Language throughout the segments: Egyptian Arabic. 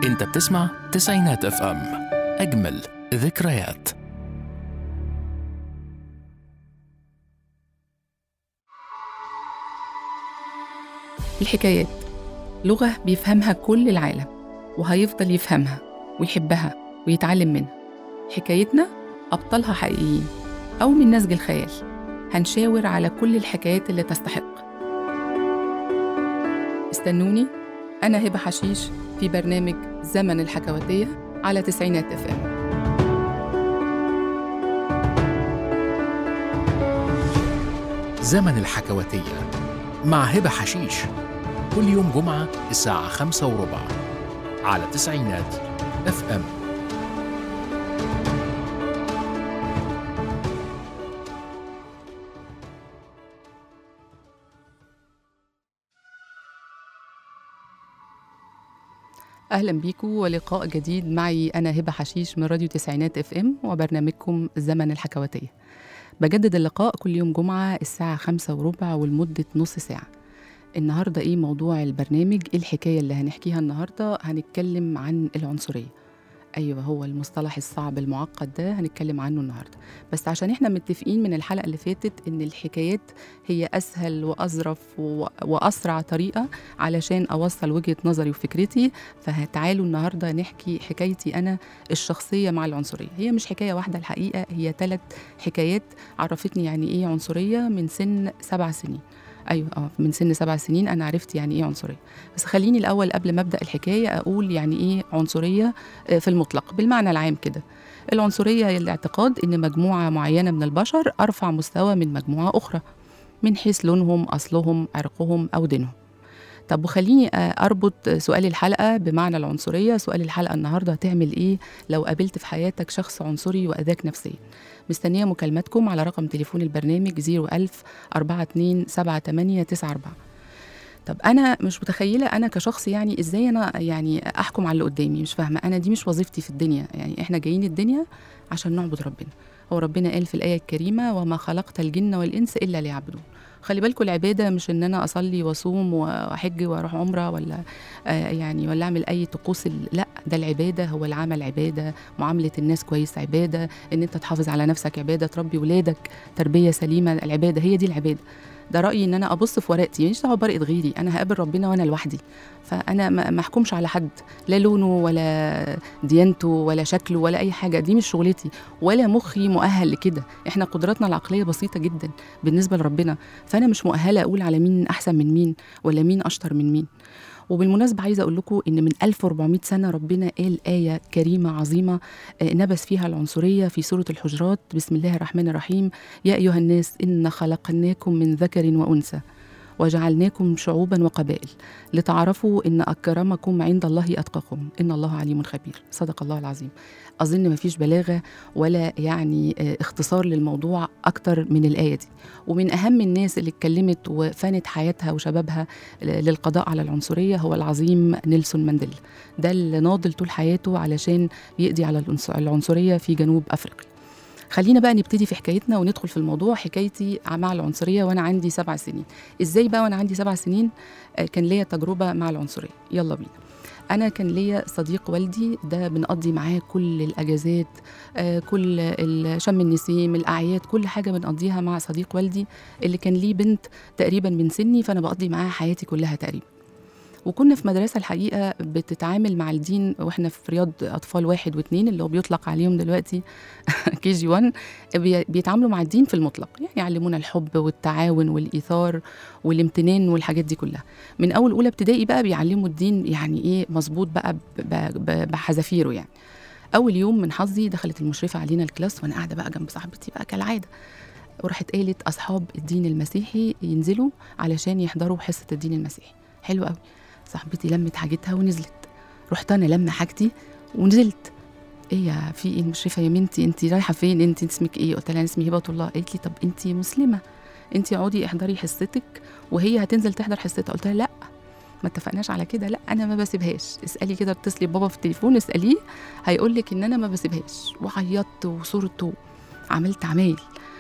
انت بتسمع تسعينات اف ام اجمل ذكريات الحكايات لغة بيفهمها كل العالم وهيفضل يفهمها ويحبها ويتعلم منها حكايتنا أبطالها حقيقيين أو من نسج الخيال هنشاور على كل الحكايات اللي تستحق استنوني أنا هبة حشيش في برنامج زمن الحكواتية على تسعينات اف ام زمن الحكواتية مع هبة حشيش كل يوم جمعة الساعة خمسة وربع على تسعينات اف ام أهلا بيكم ولقاء جديد معي أنا هبة حشيش من راديو تسعينات اف ام وبرنامجكم زمن الحكواتية بجدد اللقاء كل يوم جمعة الساعة خمسة وربع ولمدة نص ساعة النهاردة إيه موضوع البرنامج إيه الحكاية اللي هنحكيها النهاردة هنتكلم عن العنصرية أيوة هو المصطلح الصعب المعقد ده هنتكلم عنه النهاردة بس عشان إحنا متفقين من الحلقة اللي فاتت إن الحكايات هي أسهل وأظرف و- وأسرع طريقة علشان أوصل وجهة نظري وفكرتي فتعالوا النهاردة نحكي حكايتي أنا الشخصية مع العنصرية هي مش حكاية واحدة الحقيقة هي ثلاث حكايات عرفتني يعني إيه عنصرية من سن سبع سنين ايوه اه من سن سبع سنين انا عرفت يعني ايه عنصريه بس خليني الاول قبل ما ابدا الحكايه اقول يعني ايه عنصريه آه، في المطلق بالمعنى العام كده العنصريه هي الاعتقاد ان مجموعه معينه من البشر ارفع مستوى من مجموعه اخرى من حيث لونهم اصلهم عرقهم او دينهم طب وخليني آه، اربط سؤال الحلقه بمعنى العنصريه سؤال الحلقه النهارده هتعمل ايه لو قابلت في حياتك شخص عنصري واذاك نفسيا مستنيه مكالماتكم على رقم تليفون البرنامج 01000 42 78 94 طب انا مش متخيله انا كشخص يعني ازاي انا يعني احكم على اللي قدامي مش فاهمه انا دي مش وظيفتي في الدنيا يعني احنا جايين الدنيا عشان نعبد ربنا هو ربنا قال في الايه الكريمه وما خلقت الجن والانس الا ليعبدون خلي بالكم العباده مش ان انا اصلي واصوم واحج واروح عمره ولا آه يعني ولا اعمل اي طقوس ال- لا ده العباده هو العمل عباده معامله الناس كويس عباده ان انت تحافظ على نفسك عباده تربي ولادك تربيه سليمه العباده هي دي العباده ده رايي ان انا ابص في ورقتي مش دعوه بورقه غيري انا هقابل ربنا وانا لوحدي فانا ما ما احكمش على حد لا لونه ولا ديانته ولا شكله ولا اي حاجه دي مش شغلتي ولا مخي مؤهل لكده احنا قدراتنا العقليه بسيطه جدا بالنسبه لربنا فانا مش مؤهله اقول على مين احسن من مين ولا مين اشطر من مين وبالمناسبة عايزة أقول لكم إن من 1400 سنة ربنا قال آية كريمة عظيمة آه، نبذ فيها العنصرية في سورة الحجرات بسم الله الرحمن الرحيم يا أيها الناس إن خلقناكم من ذكر وأنثى وجعلناكم شعوبا وقبائل لتعرفوا إن أكرمكم عند الله أتقاكم إن الله عليم خبير صدق الله العظيم أظن مفيش بلاغة ولا يعني آه، اختصار للموضوع أكتر من الآية دي ومن أهم الناس اللي اتكلمت وفانت حياتها وشبابها للقضاء على العنصرية هو العظيم نيلسون مانديلا ده اللي ناضل طول حياته علشان يقضي على العنص- العنصرية في جنوب أفريقيا خلينا بقى نبتدي في حكايتنا وندخل في الموضوع حكايتي مع العنصرية وأنا عندي سبع سنين إزاي بقى وأنا عندي سبع سنين آه، كان ليا تجربة مع العنصرية يلا بينا أنا كان ليا صديق والدي ده بنقضي معاه كل الأجازات آه، كل ال- شم النسيم الأعياد كل حاجة بنقضيها مع صديق والدي اللي كان ليه بنت تقريبا من سني فأنا بقضي معاها حياتي كلها تقريبا وكنا في مدرسة الحقيقة بتتعامل مع الدين واحنا في رياض أطفال واحد واثنين اللي هو بيطلق عليهم دلوقتي كي جي 1 بي- بيتعاملوا مع الدين في المطلق يعني يعلمونا الحب والتعاون والإيثار والامتنان والحاجات دي كلها من أول أولى ابتدائي بقى بيعلموا الدين يعني إيه مظبوط بقى ب- ب- ب- بحذافيره يعني أول يوم من حظي دخلت المشرفة علينا الكلاس وأنا قاعدة بقى جنب صاحبتي بقى كالعادة وراحت قالت أصحاب الدين المسيحي ينزلوا علشان يحضروا حصة الدين المسيحي حلو قوي صاحبتي لمت حاجتها ونزلت رحت انا لما حاجتي ونزلت ايه يا في ايه المشرفه يا بنتي انت رايحه فين انت اسمك ايه قلت لها أنا اسمي هبه الله قالت لي طب انت مسلمه انت اقعدي احضري حصتك وهي هتنزل تحضر حصتها قلت لها لا ما اتفقناش على كده لا انا ما بسيبهاش اسالي كده اتصلي ببابا في التليفون اساليه هيقول لك ان انا ما بسيبهاش وعيطت وصرت عملت عمايل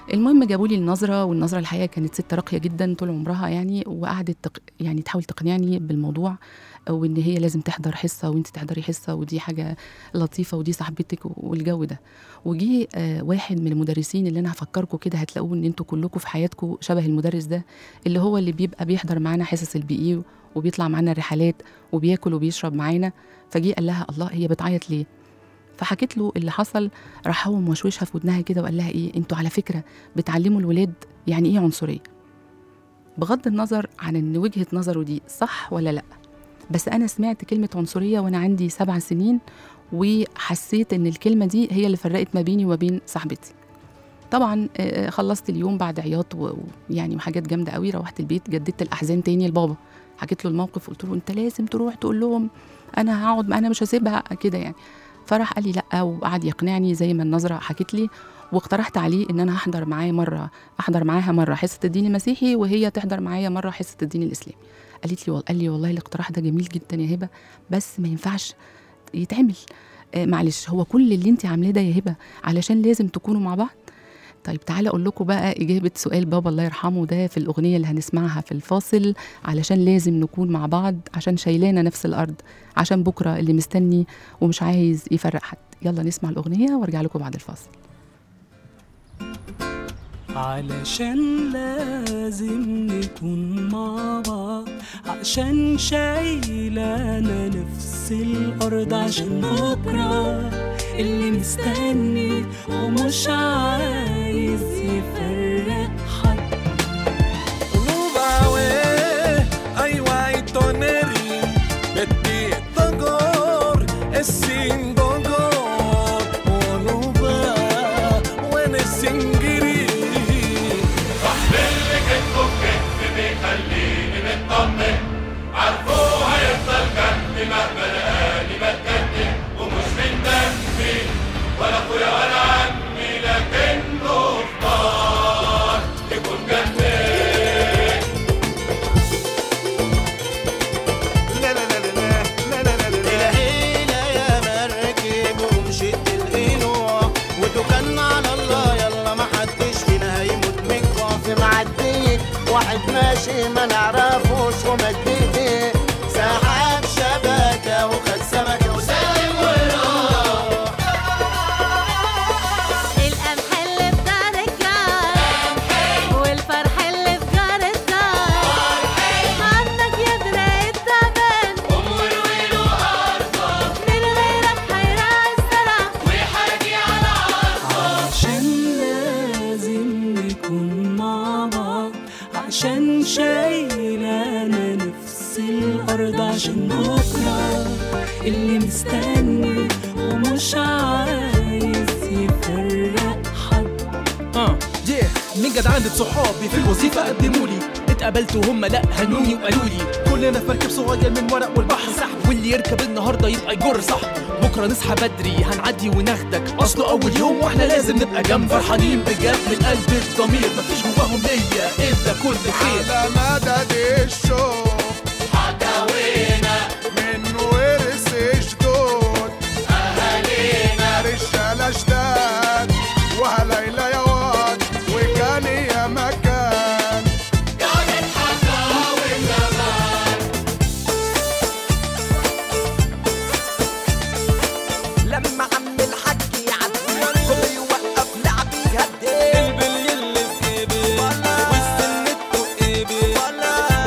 المهم جابوا لي النظره والنظره الحقيقه كانت ست راقيه جدا طول عمرها يعني وقعدت تق... يعني تحاول تقنعني بالموضوع وان هي لازم تحضر حصه وانت تحضري حصه ودي حاجه لطيفه ودي صاحبتك والجو ده وجي آه واحد من المدرسين اللي انا هفكركم كده هتلاقوه ان انتوا كلكم في حياتكم شبه المدرس ده اللي هو اللي بيبقى بيحضر معانا حصص البي اي وبيطلع معانا الرحلات وبياكل وبيشرب معانا فجي قال لها الله هي بتعيط ليه فحكيت له اللي حصل راح هو موشوشها في ودنها كده وقال لها ايه انتوا على فكره بتعلموا الولاد يعني ايه عنصريه بغض النظر عن ان وجهه نظره دي صح ولا لا بس انا سمعت كلمه عنصريه وانا عندي سبع سنين وحسيت ان الكلمه دي هي اللي فرقت ما بيني وما بين صاحبتي طبعا آه، خلصت اليوم بعد عياط و- ويعني وحاجات جامده قوي روحت البيت جددت الاحزان تاني لبابا حكيت له الموقف قلت له انت لازم تروح تقول لهم انا هقعد انا مش هسيبها كده يعني فراح قال لي لا وقعد يقنعني زي ما النظره حكت لي واقترحت عليه ان انا هحضر معاه مره احضر معاها مره حصه الدين المسيحي وهي تحضر معايا مره حصه الدين الاسلامي قالت لي وال- قال لي والله الاقتراح ده جميل جدا يا هبه بس ما ينفعش يتعمل آه معلش هو كل اللي انت عاملاه ده يا هبه علشان لازم تكونوا مع بعض طيب تعالى اقول لكم بقى اجابه سؤال بابا الله يرحمه ده في الاغنيه اللي هنسمعها في الفاصل علشان لازم نكون مع بعض عشان شايلانا نفس الارض عشان بكره اللي مستني ومش عايز يفرق حد يلا نسمع الاغنيه وارجع لكم بعد الفاصل علشان لازم نكون مع بعض عشان شايلانا نفس الأرض عشان بكرة اللي مستني ومش عايز يفرق حد Rubawe, ay guay toneri, beti tagor, esin gogor, onuba, wen esingiri. لا لا لا لا لا لا لا لا الهيلة يا مركب ومشيت القنوع وتوكلنا على الله يلا ما حدش فينا هيموت من الجوع في معدية واحد ماشي ما نعرفوش ومد ايديه سحب شبكة وخد سمكة وسلم وراح القمح اللي في دار الجار والفرح اللي في جار الدار عنك يدرى التمن من غيرك هيراعي الزرع عشان لازم نكون مع بعض عشان شايلانا نفس الأرض عشان بكرة اللي مستني ومش عايز يفرق حد اه yeah. من جدعانة صحابي في الوظيفة قدمولي اتقابلت وهم لا هنوني وقالوا لي كلنا في مركب صغير من ورق والبحر صح واللي يركب النهارده يبقى يجر صح بكره نصحى بدري هنعدي وناخدك اصله اول يوم واحنا لازم نبقى جنب فرحانين بجد من قلب الضمير مفيش جواهم ليا الا كل خير على مدد الشوق حكاوينا من ورث جدود أهالينا رجالة جداد وهليلة يا واد وكان يا مكان لما عم الحاج يعدي كل يوقف لعب يهدي البلي اللي في ايدي والسنته ايدي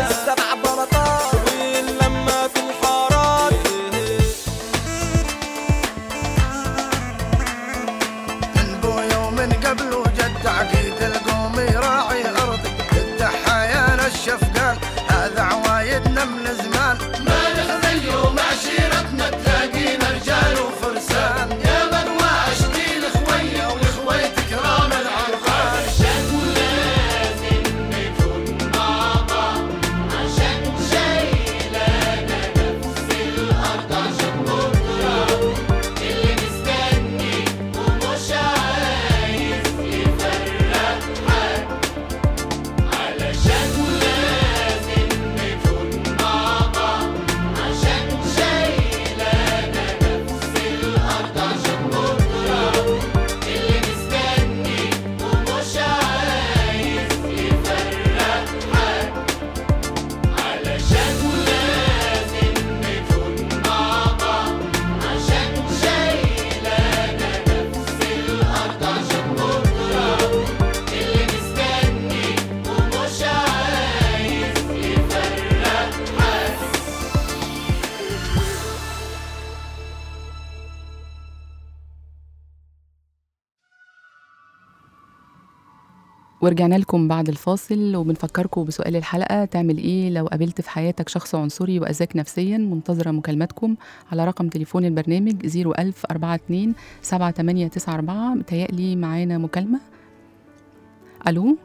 ورجعنا لكم بعد الفاصل وبنفكركم بسؤال الحلقة تعمل إيه لو قابلت في حياتك شخص عنصري وأذاك نفسيا منتظرة مكالماتكم على رقم تليفون البرنامج 01000 42 7894 متهيألي معانا مكالمة ألو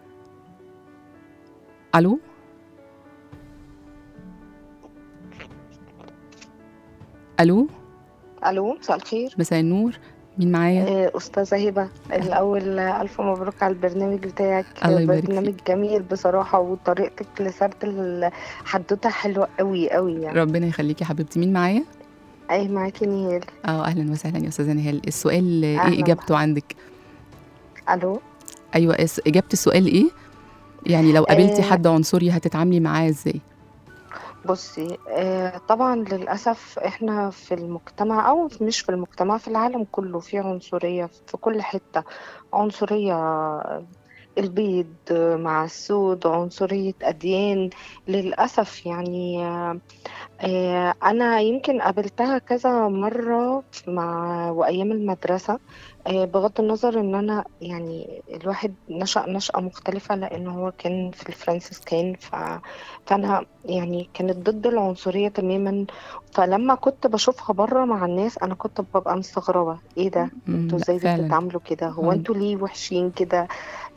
ألو ألو الو مساء الخير مساء النور مين معايا؟ آه، استاذه هبه الاول آه، الف مبروك على البرنامج بتاعك الله يبارك برنامج جميل بصراحه وطريقتك لسرد الحدوته حلوه قوي قوي يعني ربنا يخليكي يا حبيبتي مين معايا؟ اي معاكي نيال اه اهلا وسهلا يا استاذه نهال السؤال ايه أهلاً اجابته عندك الو ايوه اس- اجابه السؤال ايه يعني لو قابلتي آه. حد عنصري هتتعاملي معاه ازاي بصي آه، طبعا للاسف احنا في المجتمع او مش في المجتمع في العالم كله في عنصريه في كل حته عنصريه البيض مع السود عنصريه اديان للاسف يعني آه، آه، أنا يمكن قابلتها كذا مرة مع وأيام المدرسة آه، بغض النظر إن أنا يعني الواحد نشأ نشأة مختلفة لأن هو كان في الفرنسيسكان ف... فأنا يعني كانت ضد العنصرية تماما فلما كنت بشوفها بره مع الناس أنا كنت ببقى مستغربة إيه ده مم، انتوا لا، ازاي فعلا بتتعاملوا كده هو مم. انتوا ليه وحشين كده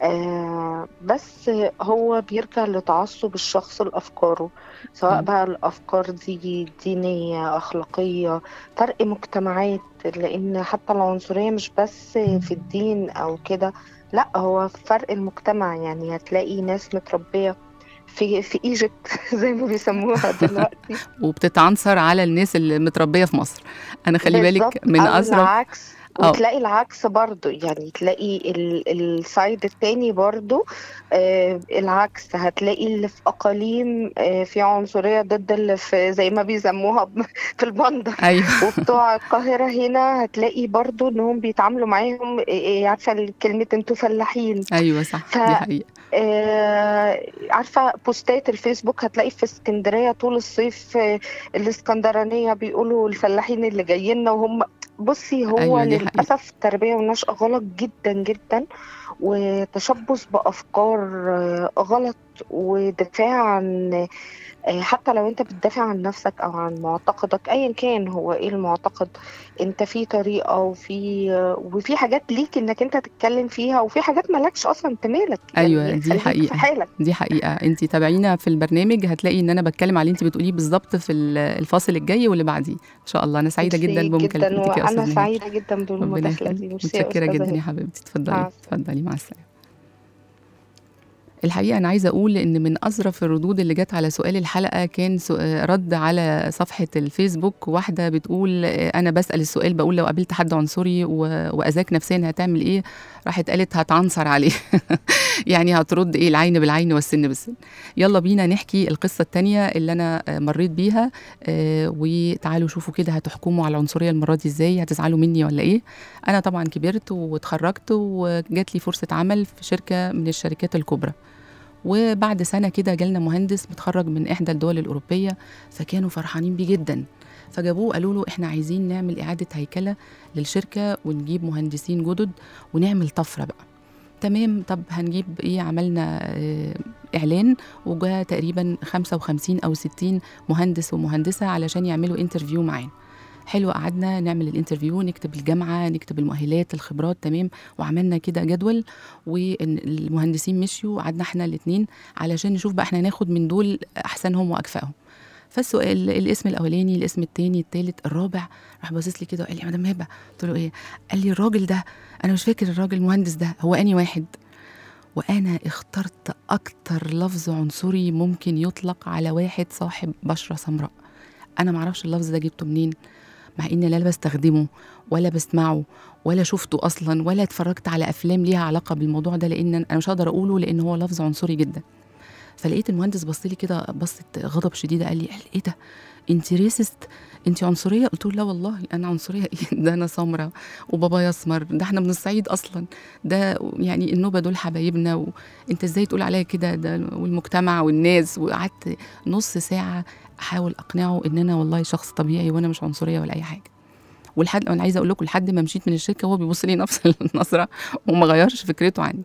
آه بس هو بيرجع لتعصب الشخص لأفكاره سواء مم. بقى الأفكار دي دينية أخلاقية فرق مجتمعات لأن حتى العنصرية مش بس في الدين أو كده لا هو فرق المجتمع يعني هتلاقي ناس متربية في في ايجيبت زي ما بيسموها دلوقتي وبتتعنصر على الناس اللي متربيه في مصر انا خلي بالك بالظبط، من أو اظرف العكس أو. وتلاقي العكس برضو يعني تلاقي ال- السايد التاني برضو آه العكس هتلاقي اللي في أقاليم آه في عنصرية ضد اللي في زي ما بيسموها ب- في البندر ايوه وبتوع القاهرة هنا هتلاقي برضو إنهم بيتعاملوا معاهم آه، آه، عارفة كلمة انتوا فلاحين ايوه صح ف- دي حقيقه آه، عارفة بوستات الفيسبوك هتلاقي في اسكندرية طول الصيف آه، الاسكندرانية بيقولوا الفلاحين اللي جايين وهم بصي هو أيوة، دي حقيقة. للأسف التربية والنشأة غلط جدا جدا وتشبث بأفكار آه، غلط ودفاع عن آه، حتى لو انت بتدافع عن نفسك او عن معتقدك ايا كان هو ايه المعتقد انت في طريقة وفي آه، وفي حاجات ليك انك انت تتكلم فيها وفي حاجات مالكش اصلا انت مالك أيوة، يعني دي خليك حقيقة. في حالك دي حقيقه انت تابعينا في البرنامج هتلاقي ان انا بتكلم على اللي انت بتقوليه بالظبط في ال- الفاصل الجاي واللي بعديه ان شاء الله انا سعيده ميرسي جدا بمكالمتك يا وانا استاذ نهاد سعيدة جدا ربنا بالمداخلة دي يخليك ميرسي يا متشكره أستاذة جدا يا هبة. حبيبتي مع اتفضلي السلامة. اتفضلي مع السلامه الحقيقه انا عايزه اقول ان من اظرف الردود اللي جت على سؤال الحلقه كان سو- رد على صفحه الفيسبوك واحده بتقول انا بسال السؤال بقول لو قابلت حد عنصري و- واذاك نفسيا هتعمل ايه راحت قالت هتعنصر عليه يعني هترد ايه العين بالعين والسن بالسن يلا بينا نحكي القصه التانية اللي انا مريت بيها آه، وتعالوا شوفوا كده هتحكموا على العنصريه المره دي ازاي هتزعلوا مني ولا ايه انا طبعا كبرت واتخرجت وجات لي فرصه عمل في شركه من الشركات الكبرى وبعد سنه كده جالنا مهندس متخرج من احدى الدول الاوروبيه فكانوا فرحانين بيه جدا فجابوه قالوا له احنا عايزين نعمل اعاده هيكله للشركه ونجيب مهندسين جدد ونعمل طفره بقى تمام طب هنجيب ايه عملنا آه، اعلان وجاء تقريبا 55 او 60 مهندس ومهندسه علشان يعملوا انترفيو معانا حلو قعدنا نعمل الانترفيو نكتب الجامعه نكتب المؤهلات الخبرات تمام وعملنا كده جدول والمهندسين مشيوا وقعدنا احنا الاثنين علشان نشوف بقى احنا ناخد من دول احسنهم واكفاهم فالسؤال الاسم الاولاني الاسم الثاني الثالث الرابع راح باصص لي كده وقال لي يا مدام هبه قلت له ايه قال لي الراجل ده انا مش فاكر الراجل المهندس ده هو اني واحد وانا اخترت اكتر لفظ عنصري ممكن يطلق على واحد صاحب بشره سمراء انا معرفش اللفظ ده جبته منين مع اني لا بستخدمه ولا بسمعه ولا شفته اصلا ولا اتفرجت على افلام ليها علاقه بالموضوع ده لان انا مش هقدر اقوله لان هو لفظ عنصري جدا فلقيت المهندس بص لي كده بصت غضب شديده قال لي قال ايه ده انت ريسست انت عنصريه قلت له لا والله انا عنصريه ايه ده انا سمره وبابايا اسمر ده احنا من الصعيد اصلا ده يعني النوبه دول حبايبنا وانت ازاي تقول عليا كده ده والمجتمع والناس وقعدت نص ساعه احاول اقنعه ان انا والله شخص طبيعي وانا مش عنصريه ولا اي حاجه ولحد انا عايزه اقول لكم لحد ما مشيت من الشركه هو بيبص لي نفس النظره وما غيرش فكرته عني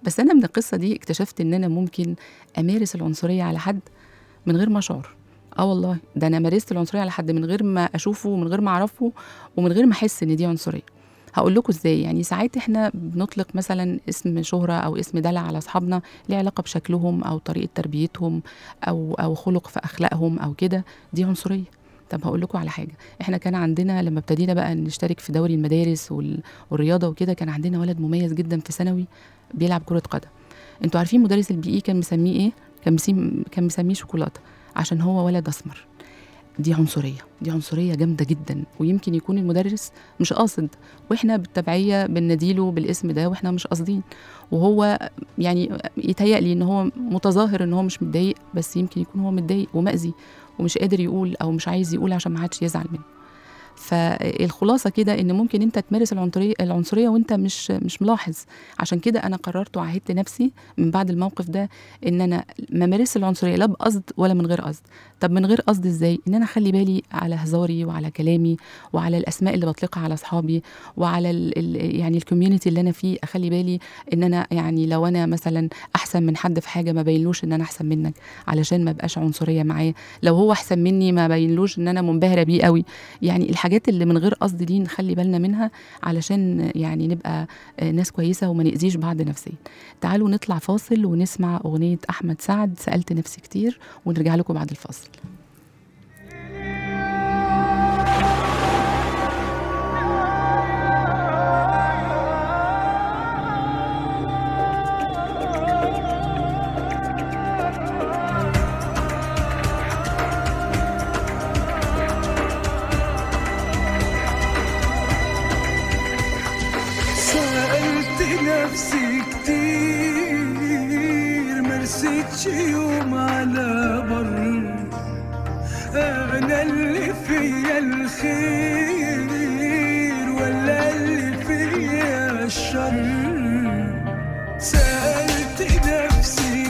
بس انا من القصه دي اكتشفت ان انا ممكن امارس العنصريه على حد من غير ما اشعر اه والله ده انا مارست العنصريه على حد من غير ما اشوفه ومن غير ما اعرفه ومن غير ما احس ان دي عنصريه هقول لكم ازاي يعني ساعات احنا بنطلق مثلا اسم شهرة او اسم دلع على اصحابنا ليه علاقه بشكلهم او طريقه تربيتهم او او خلق في اخلاقهم او كده دي عنصريه طب هقول لكم على حاجه احنا كان عندنا لما ابتدينا بقى نشترك في دوري المدارس وال- والرياضه وكده كان عندنا ولد مميز جدا في ثانوي بيلعب كره قدم انتوا عارفين مدرس البي اي كان مسميه ايه كان مسميه كان مسميه شوكولاته عشان هو ولد اسمر دي عنصريه دي عنصريه جامده جدا ويمكن يكون المدرس مش قاصد واحنا بالتبعيه بنناديله بالاسم ده واحنا مش قاصدين وهو يعني يتهيألي ان هو متظاهر ان هو مش متضايق بس يمكن يكون هو متضايق ومأذي ومش قادر يقول او مش عايز يقول عشان ما حدش يزعل منه فالخلاصه كده ان ممكن انت تمارس العنصريه العنصريه وانت مش مش ملاحظ عشان كده انا قررت وعهدت نفسي من بعد الموقف ده ان انا ما مارس العنصريه لا بقصد ولا من غير قصد طب من غير قصد ازاي ان انا اخلي بالي على هزاري وعلى كلامي وعلى الاسماء اللي بطلقها على اصحابي وعلى ال ال يعني الكوميونتي اللي انا فيه اخلي بالي ان انا يعني لو انا مثلا احسن من حد في حاجه ما بينلوش ان انا احسن منك علشان ما بقاش عنصريه معاه لو هو احسن مني ما بينلوش ان انا منبهره بيه قوي يعني الحاجات اللي من غير قصد دي نخلي بالنا منها علشان يعني نبقى آه، ناس كويسه وما نأذيش بعض نفسيا تعالوا نطلع فاصل ونسمع اغنيه احمد سعد سالت نفسي كتير ونرجع لكم بعد الفاصل سألت نفسي كتير مرستش يوم على بر أنا اللي فيا الخير ولا اللي فيا الشر سألت نفسي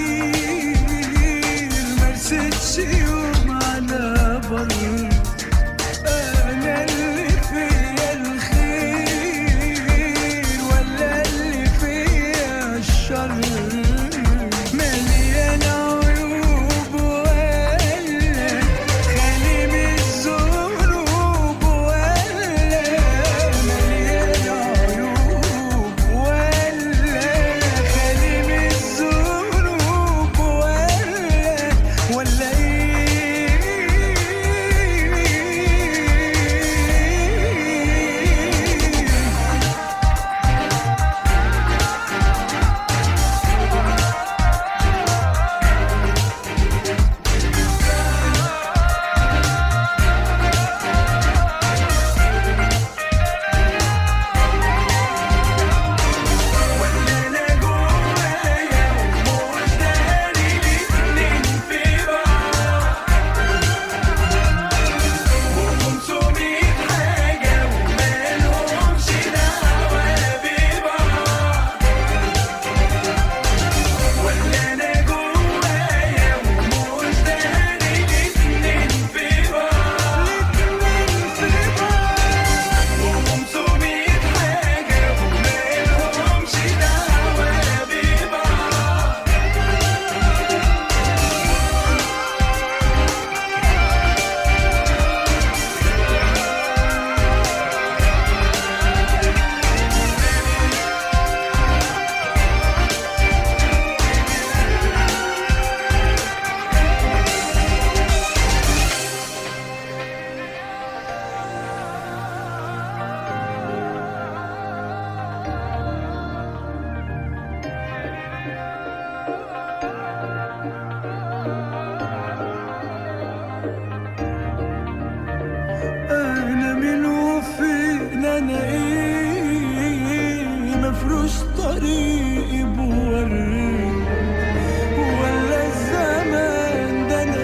كتير مرستش يوم على بر أنا اللي فيا الخير ولا اللي فيا الشر مليان عيوب ولا خالي من الذنوب ولا مليان عيوب ولا خالي من الذنوب ولا ولا ايه انا جوايا ومداري الاتنين في بعض وخمسمية حاجة ومالهمش دعوة ببعض ولا انا جوايا ومداري الاتنين في بعض الاتنين في بعض وخمسمية حاجة ومالهمش دعوة ببعض انا من وفين انا ايه مفروش طريقي بوري ولا الزمان ده انا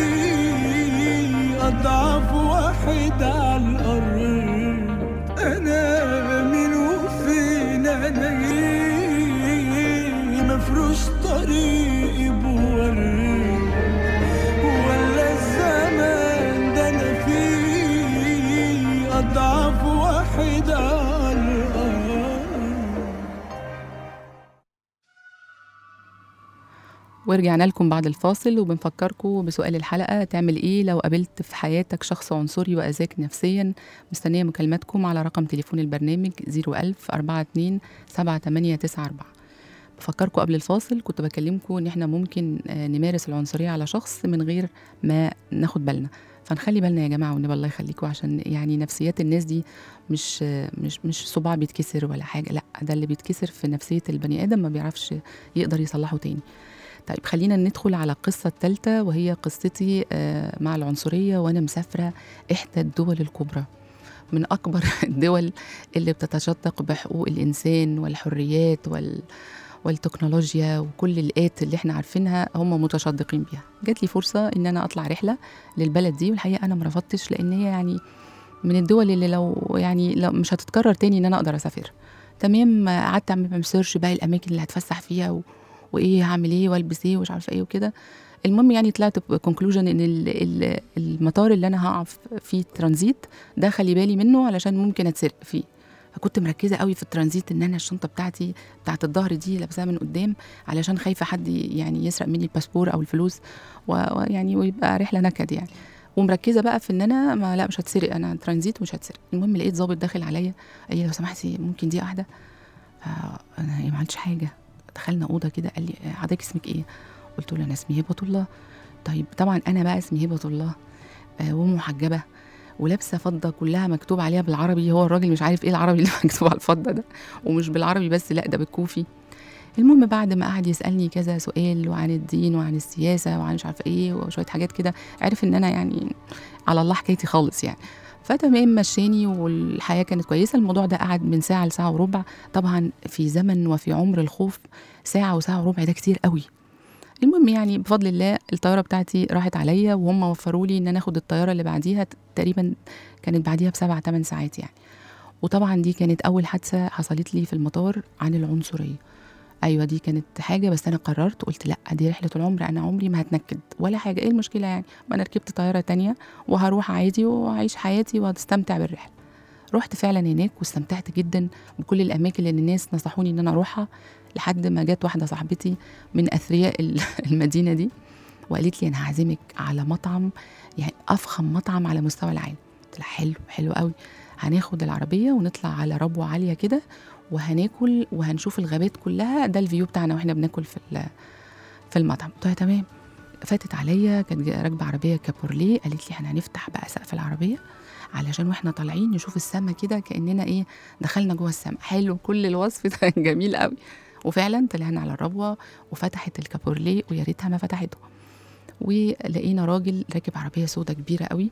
فيه اضعف واحد على الارض انا من وفين انا ايه مفروش طريقي بوري ولا الزمان ده انا فيه اضعف واحد على الارض ورجعنا لكم بعد الفاصل وبنفكركم بسؤال الحلقة تعمل إيه لو قابلت في حياتك شخص عنصري وأذاك نفسيا مستنية مكالماتكم على رقم تليفون البرنامج 01000 42 7894 بفكركم قبل الفاصل كنت بكلمكم إن إحنا ممكن آه، نمارس العنصرية على شخص من غير ما ناخد بالنا فنخلي بالنا يا جماعة والنبي الله يخليكم عشان يعني نفسيات الناس دي مش آه، مش مش صباع بيتكسر ولا حاجة لا ده اللي بيتكسر في نفسية البني آدم ما بيعرفش يقدر يصلحه تاني طيب خلينا ندخل على القصة الثالثة وهي قصتي آه، مع العنصرية وأنا مسافرة إحدى الدول الكبرى من أكبر الدول اللي بتتشدق بحقوق الإنسان والحريات وال والتكنولوجيا وكل الآت اللي احنا عارفينها هم متشدقين بيها جات لي فرصة إن أنا أطلع رحلة للبلد دي والحقيقة أنا ما رفضتش لأن هي يعني من الدول اللي لو يعني لو مش هتتكرر تاني إن أنا أقدر أسافر تمام قعدت أعمل سيرش بقى الأماكن اللي هتفسح فيها و... وايه هعمل ايه والبس ايه ومش عارفه ايه وكده المهم يعني طلعت بكونكلوجن ان ال- ال- المطار اللي انا هقف فيه ترانزيت ده خلي بالي منه علشان ممكن اتسرق فيه فكنت مركزه قوي في الترانزيت ان انا الشنطه بتاعتي بتاعت الظهر دي لابساها من قدام علشان خايفه حد يعني يسرق مني الباسبور او الفلوس و- ويعني ويبقى رحله نكد يعني ومركزه بقى في ان انا ما لا مش هتسرق انا ترانزيت ومش هتسرق المهم لقيت ظابط داخل عليا قال لي لو سمحتي ممكن دي قاعده فانا إيه، ما عملتش حاجه دخلنا اوضه كده قال لي حضرتك اسمك ايه قلت له انا اسمي هبه الله طيب طبعا انا بقى اسمي هبه الله آه، ومحجبه ولابسه فضه كلها مكتوب عليها بالعربي هو الراجل مش عارف ايه العربي اللي مكتوب على الفضه ده ومش بالعربي بس لا ده بالكوفي المهم بعد ما قعد يسالني كذا سؤال وعن الدين وعن السياسه وعن مش عارفه ايه وشويه حاجات كده عرف ان انا يعني على الله حكايتي خالص يعني فتمام مشاني والحياه كانت كويسه الموضوع ده قعد من ساعه لساعه وربع طبعا في زمن وفي عمر الخوف ساعه وساعه وربع ده كتير قوي المهم يعني بفضل الله الطياره بتاعتي راحت عليا وهم وفروا لي ان انا اخد الطياره اللي بعديها تقريبا كانت بعديها بسبع ثمان ساعات يعني وطبعا دي كانت اول حادثه حصلت لي في المطار عن العنصريه ايوه دي كانت حاجه بس انا قررت قلت لا دي رحله العمر انا عمري ما هتنكد ولا حاجه ايه المشكله يعني ما انا ركبت طياره تانية وهروح عادي واعيش حياتي وهستمتع بالرحله رحت فعلا هناك واستمتعت جدا بكل الاماكن اللي الناس نصحوني ان انا اروحها لحد ما جت واحده صاحبتي من اثرياء ال- المدينه دي وقالت لي انا هعزمك على مطعم يعني افخم مطعم على مستوى العالم قلت لها حلو حلو قوي هناخد العربيه ونطلع على ربوه عاليه كده وهناكل وهنشوف الغابات كلها ده الفيو بتاعنا واحنا بناكل في ال- في المطعم قلت لها تمام فاتت عليا كانت جا- راكبه عربيه كابورليه قالت لي احنا هنفتح بقى سقف العربيه علشان واحنا طالعين نشوف السما كده كاننا ايه دخلنا جوه السما حلو كل الوصف ده جميل قوي وفعلا طلعنا على الربوه وفتحت الكابورليه ويا ريتها ما فتحته ولقينا راجل راكب عربيه سودة كبيره قوي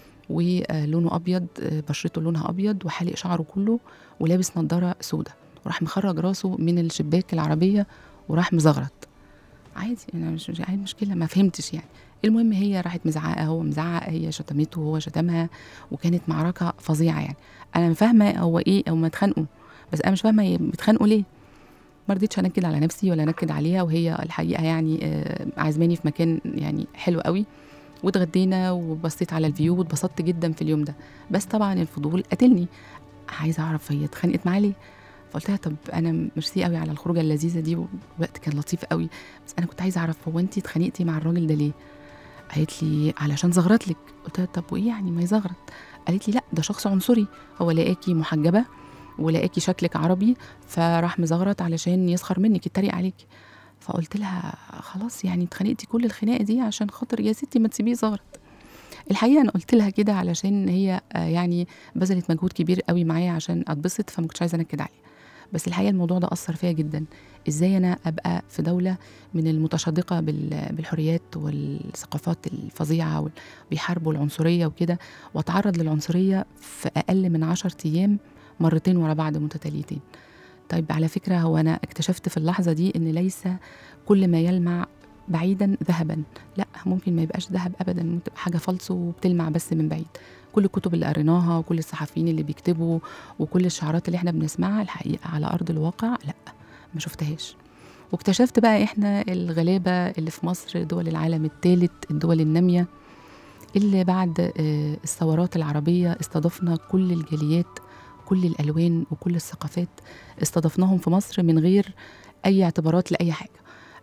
ولونه ابيض آه، بشرته لونها ابيض وحالق شعره كله ولابس نظاره سودة وراح مخرج راسه من الشباك العربيه وراح مزغرط عادي انا مش مش عادي مشكله ما فهمتش يعني المهم هي راحت مزعقه هو مزعق هي شتمته وهو شتمها وكانت معركه فظيعه يعني انا فاهمه هو ايه او ما اتخانقوا بس انا مش فاهمه هي بيتخانقوا ليه ما رضيتش انكد على نفسي ولا انكد عليها وهي الحقيقه يعني آه، عازماني في مكان يعني حلو قوي واتغدينا وبصيت على الفيو واتبسطت جدا في اليوم ده بس طبعا الفضول قتلني عايزه اعرف هي اتخانقت معاه ليه فقلت لها طب انا ميرسي قوي على الخروجه اللذيذه دي والوقت كان لطيف قوي بس انا كنت عايزه اعرف هو انت اتخانقتي مع الراجل ده ليه قالت لي علشان زغرت لك قلت لها طب وايه يعني ما يزغرت قالت لي لا ده شخص عنصري هو لقاكي محجبه ولقاكي شكلك عربي فراح مزغرط علشان يسخر منك يتريق عليكي فقلت لها خلاص يعني اتخانقتي كل الخناقه دي عشان خاطر يا ستي ما تسيبيه زغرط الحقيقه انا قلت لها كده علشان هي آه، يعني بذلت مجهود كبير قوي معايا عشان اتبسط فما كنتش عايزه انكد عليها بس الحقيقه الموضوع ده اثر فيا جدا ازاي انا ابقى في دوله من المتشدقه بال- بالحريات والثقافات الفظيعه وال- بيحاربوا العنصريه وكده واتعرض للعنصريه في اقل من عشرة ايام مرتين ورا بعض متتاليتين طيب على فكره هو انا اكتشفت في اللحظه دي ان ليس كل ما يلمع بعيدا ذهبا لا ممكن ما يبقاش ذهب ابدا ممكن تبقى حاجه فالصو وبتلمع بس من بعيد كل الكتب اللي قريناها وكل الصحفيين اللي بيكتبوا وكل الشعارات اللي احنا بنسمعها الحقيقه على ارض الواقع لا ما شفتهاش واكتشفت بقى احنا الغلابه اللي في مصر دول العالم الثالث الدول الناميه اللي بعد آه، الثورات العربيه استضفنا كل الجاليات كل الالوان وكل الثقافات استضفناهم في مصر من غير اي اعتبارات لاي حاجه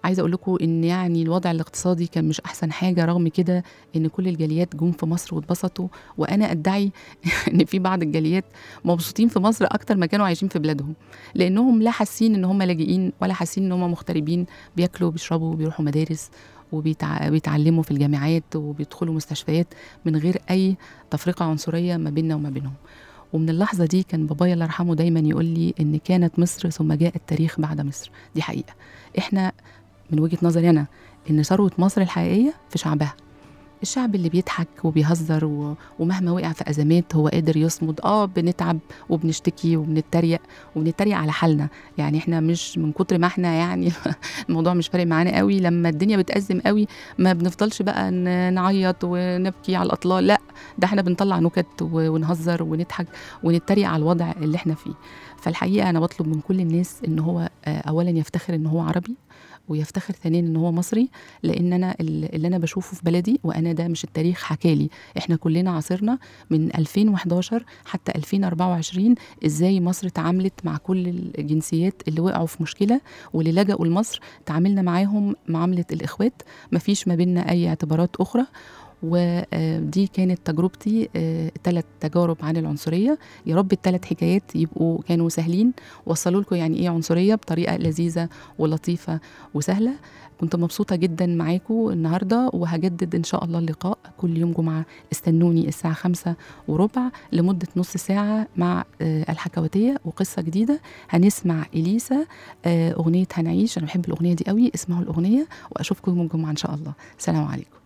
عايزه اقول لكم ان يعني الوضع الاقتصادي كان مش احسن حاجه رغم كده ان كل الجاليات جم في مصر واتبسطوا وانا ادعي ان في بعض الجاليات مبسوطين في مصر اكتر ما كانوا عايشين في بلادهم لانهم لا حاسين ان هم لاجئين ولا حاسين ان هم مغتربين بياكلوا وبيشربوا وبيروحوا مدارس وبيتعلموا في الجامعات وبيدخلوا مستشفيات من غير اي تفرقه عنصريه ما بيننا وما بينهم ومن اللحظه دي كان بابايا الله يرحمه دايما يقول لي ان كانت مصر ثم جاء التاريخ بعد مصر دي حقيقه احنا من وجهه نظري انا ان ثروه مصر الحقيقيه في شعبها الشعب اللي بيضحك وبيهزر و... ومهما وقع في ازمات هو قادر يصمد اه بنتعب وبنشتكي وبنتريق وبنتريق على حالنا يعني احنا مش من كتر ما احنا يعني الموضوع مش فارق معانا قوي لما الدنيا بتأزم قوي ما بنفضلش بقى ن- نعيط ونبكي على الاطلال لا ده احنا بنطلع نكت و- ونهزر ونضحك ونتريق على الوضع اللي احنا فيه فالحقيقه انا بطلب من كل الناس ان هو آه، اولا يفتخر ان هو عربي ويفتخر ثانيا ان هو مصري لان انا ال- اللي انا بشوفه في بلدي وانا ده مش التاريخ حكالي احنا كلنا عاصرنا من 2011 حتى 2024 ازاي مصر تعاملت مع كل الجنسيات اللي وقعوا في مشكله واللي لجأوا لمصر تعاملنا معاهم معامله الاخوات مفيش ما بيننا اي اعتبارات اخرى ودي كانت تجربتي ثلاث تجارب عن العنصريه يا رب الثلاث حكايات يبقوا كانوا سهلين وصلوا لكم يعني ايه عنصريه بطريقه لذيذه ولطيفه وسهله كنت مبسوطة جدا معاكم النهاردة وهجدد إن شاء الله اللقاء كل يوم جمعة استنوني الساعة خمسة وربع لمدة نص ساعة مع آه، الحكواتية وقصة جديدة هنسمع إليسا آه، أغنية هنعيش أنا بحب الأغنية دي قوي اسمعوا الأغنية وأشوفكم يوم الجمعة إن شاء الله سلام عليكم